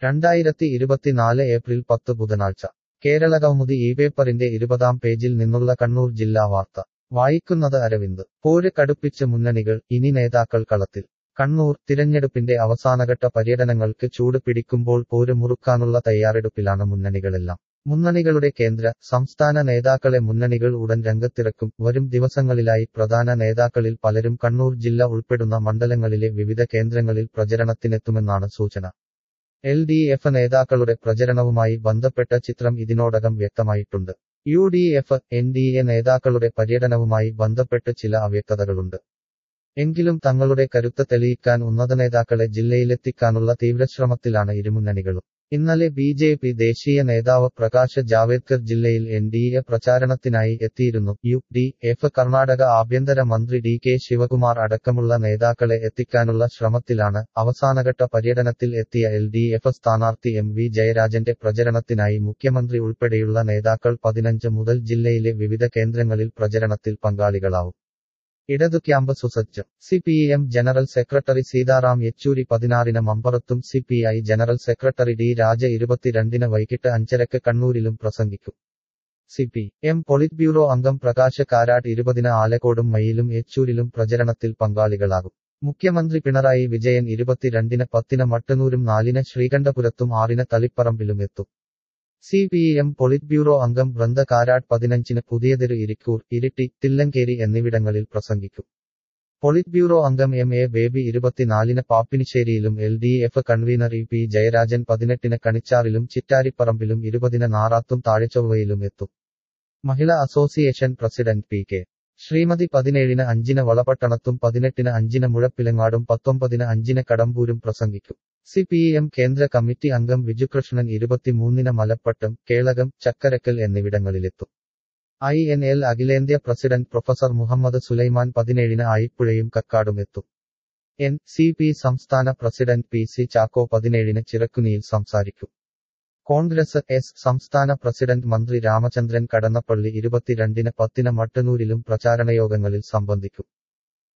രണ്ടായിരത്തി ഇരുപത്തിനാല് ഏപ്രിൽ പത്ത് ബുധനാഴ്ച കേരളകൗമുദി ഈ പേപ്പറിന്റെ ഇരുപതാം പേജിൽ നിന്നുള്ള കണ്ണൂർ ജില്ലാ വാർത്ത വായിക്കുന്നത് അരവിന്ദ് പോര് കടുപ്പിച്ച് മുന്നണികൾ ഇനി നേതാക്കൾ കളത്തിൽ കണ്ണൂർ തിരഞ്ഞെടുപ്പിന്റെ അവസാനഘട്ട പര്യടനങ്ങൾക്ക് ചൂട് പിടിക്കുമ്പോൾ പോര് മുറുക്കാനുള്ള തയ്യാറെടുപ്പിലാണ് മുന്നണികളെല്ലാം മുന്നണികളുടെ കേന്ദ്ര സംസ്ഥാന നേതാക്കളെ മുന്നണികൾ ഉടൻ രംഗത്തിറക്കും വരും ദിവസങ്ങളിലായി പ്രധാന നേതാക്കളിൽ പലരും കണ്ണൂർ ജില്ല ഉൾപ്പെടുന്ന മണ്ഡലങ്ങളിലെ വിവിധ കേന്ദ്രങ്ങളിൽ പ്രചരണത്തിനെത്തുമെന്നാണ് സൂചന എൽ ഡി എഫ് നേതാക്കളുടെ പ്രചരണവുമായി ബന്ധപ്പെട്ട ചിത്രം ഇതിനോടകം വ്യക്തമായിട്ടുണ്ട് U D F N D A നേതാക്കളുടെ പര്യടനവുമായി ബന്ധപ്പെട്ട് ചില അവ്യക്തതകളുണ്ട് എങ്കിലും തങ്ങളുടെ കരുത്ത് തെളിയിക്കാൻ ഉന്നത നേതാക്കളെ ജില്ലയിലെത്തിക്കാനുള്ള തീവ്രശ്രമത്തിലാണ് ഇരുമുന്നണികളും ഇന്നലെ ബി ജെ പി ദേശീയ നേതാവ് പ്രകാശ് ജാവേദ്കർ ജില്ലയിൽ എൻ ഡി എ പ്രചാരണത്തിനായി എത്തിയിരുന്നു യു ഡി എഫ് കർണാടക ആഭ്യന്തര മന്ത്രി ഡി കെ ശിവകുമാർ അടക്കമുള്ള നേതാക്കളെ എത്തിക്കാനുള്ള ശ്രമത്തിലാണ് അവസാനഘട്ട പര്യടനത്തിൽ എത്തിയ എൽ ഡി എഫ് സ്ഥാനാർത്ഥി എം വി ജയരാജന്റെ പ്രചരണത്തിനായി മുഖ്യമന്ത്രി ഉൾപ്പെടെയുള്ള നേതാക്കൾ പതിനഞ്ച് മുതൽ ജില്ലയിലെ വിവിധ കേന്ദ്രങ്ങളിൽ പ്രചരണത്തിൽ പങ്കാളികളാവും ഇടതു ക്യാമ്പ് സുസജ്ജം C P M general secretary Sitaram Yechury പതിനാറിന് മമ്പറത്തും C P I general secretary D Raja ഇരുപത്തിരണ്ടിന് വൈകിട്ട് അഞ്ചരക്ക് കണ്ണൂരിലും പ്രസംഗിക്കും C P M politburo അംഗം പ്രകാശ് കാരാട്ട് ഇരുപതിന് ആലക്കോടും മയിലും യെച്ചൂരിലും പ്രചരണത്തിൽ പങ്കാളികളാകും മുഖ്യമന്ത്രി പിണറായി വിജയൻ ഇരുപത്തിരണ്ടിന് പത്തിന് മട്ടന്നൂരും നാലിന് ശ്രീകണ്ഠപുരത്തും ആറിന് തളിപ്പറമ്പിലും എത്തും C P M politburo അംഗം വൃന്ദ കാരാട്ട് പതിനഞ്ചിന് പുതിയതെരു ഇരിക്കൂർ ഇരിട്ടി തില്ലങ്കേരി എന്നിവിടങ്ങളിൽ പ്രസംഗിക്കും പൊളിറ്റ് ബ്യൂറോ അംഗം എം എ ബേബി ഇരുപത്തിനാലിന് പാപ്പിനിശ്ശേരിയിലും L D F convener E P Jayarajan പതിനെട്ടിന് കണിച്ചാറിലും ചിറ്റാരിപ്പറമ്പിലും ഇരുപതിന് നാറാത്തും താഴെച്ചൊവ്വയിലും എത്തും Mahila association president P K Sreemathi പതിനേഴിന് അഞ്ചിന് വളപട്ടണത്തും പതിനെട്ടിന് അഞ്ചിന് മുഴപ്പിലങ്ങാടും പത്തൊമ്പതിന് അഞ്ചിന് കടമ്പൂരും പ്രസംഗിക്കും സി പി എം കേന്ദ്ര കമ്മിറ്റി അംഗം വിജുകൃഷ്ണൻ ഇരുപത്തിമൂന്നിന് മലപ്പട്ടം കേളകം ചക്കരക്കൽ എന്നിവിടങ്ങളിലെത്തും ഐ എൻ എൽ അഖിലേന്ത്യാ പ്രസിഡന്റ് പ്രൊഫസർ മുഹമ്മദ് സുലൈമാൻ പതിനേഴിന് ആയിപ്പുഴയും കക്കാടും എത്തും എൻ സി പി സംസ്ഥാന പ്രസിഡന്റ് പി സി ചാക്കോ പതിനേഴിന് ചിറക്കുനിയിൽ സംസാരിക്കും കോൺഗ്രസ് എസ് സംസ്ഥാന പ്രസിഡന്റ് മന്ത്രി രാമചന്ദ്രൻ കടന്നപ്പള്ളി ഇരുപത്തിരണ്ടിന് പത്തിന് മട്ടന്നൂരിലും പ്രചാരണയോഗങ്ങളിൽ സംബന്ധിക്കും